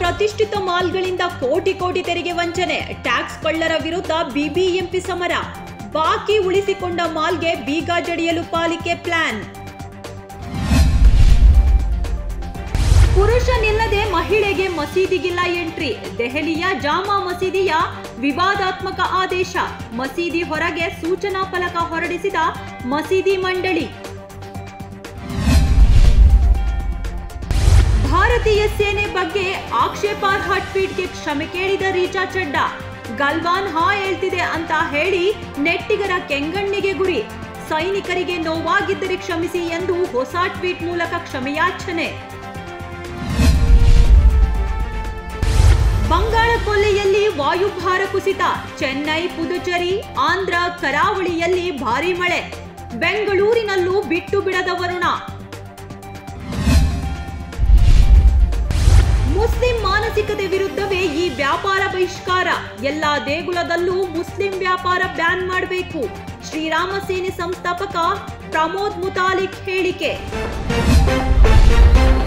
ಪ್ರತಿಷ್ಠಿತ ಮಾಲ್ಗಳಿಂದ ಕೋಟಿ ಕೋಟಿ ತೆರಿಗೆ ವಂಚನೆ ಟ್ಯಾಕ್ಸ್ ಕಳ್ಳರ ವಿರುದ್ಧ ಬಿಬಿಎಂಪಿ ಸಮರ ಬಾಕಿ ಉಳಿಸಿಕೊಂಡ ಮಾಲ್ಗೆ ಬೀಗ ಜಡಿಯಲು ಪಾಲಿಕೆ ಪ್ಲಾನ್ ಪುರುಷನಿಲ್ಲದೆ ಮಹಿಳೆಗೆ ಮಸೀದಿಗಿಲ್ಲ ಎಂಟ್ರಿ ದೆಹಲಿಯ ಜಾಮಾ ಮಸೀದಿಯ ವಿವಾದಾತ್ಮಕ ಆದೇಶ ಮಸೀದಿ ಹೊರಗೆ ಸೂಚನಾ ಫಲಕ ಹೊರಡಿಸಿದ ಮಸೀದಿ ಮಂಡಳಿ ಭಾರತೀಯ ಸೇನೆ ಬಗ್ಗೆ ಆಕ್ಷೇಪಾರ್ಹ ಟ್ವೀಟ್ಗೆ ಕ್ಷಮೆ ಕೇಳಿದ ರೀಚಾ ಚಡ್ಡಾ ಗಲ್ವಾನ್ ಹಾ ಹೇಳ್ತಿದೆ ಅಂತ ಹೇಳಿ ನೆಟ್ಟಿಗರ ಕೆಂಗಣ್ಣಿಗೆ ಗುರಿ ಸೈನಿಕರಿಗೆ ನೋವಾಗಿದ್ದರೆ ಕ್ಷಮಿಸಿ ಎಂದು ಹೊಸ ಟ್ವೀಟ್ ಮೂಲಕ ಕ್ಷಮೆಯಾಚನೆ ಬಂಗಾಳ ಕೊಲ್ಲಿಯಲ್ಲಿ ವಾಯುಭಾರ ಕುಸಿತ ಚೆನ್ನೈ ಪುದುಚೇರಿ ಆಂಧ್ರ ಕರಾವಳಿಯಲ್ಲಿ ಭಾರೀ ಮಳೆ ಬೆಂಗಳೂರಿನಲ್ಲೂ ಬಿಟ್ಟು ಬಿಡದ ವರುಣ ಮುಸ್ಲಿಂ ಮಾನಸಿಕತೆ ವಿರುದ್ಧವೇ ಈ ವ್ಯಾಪಾರ ಬಹಿಷ್ಕಾರ ಎಲ್ಲಾ ದೇಗುಲದಲ್ಲೂ ಮುಸ್ಲಿಂ ವ್ಯಾಪಾರ ಬ್ಯಾನ್ ಮಾಡಬೇಕು ಶ್ರೀರಾಮ ಸೇನೆ ಸಂಸ್ಥಾಪಕ ಪ್ರಮೋದ್ ಮುತಾಲಿಕ್ ಹೇಳಿಕೆ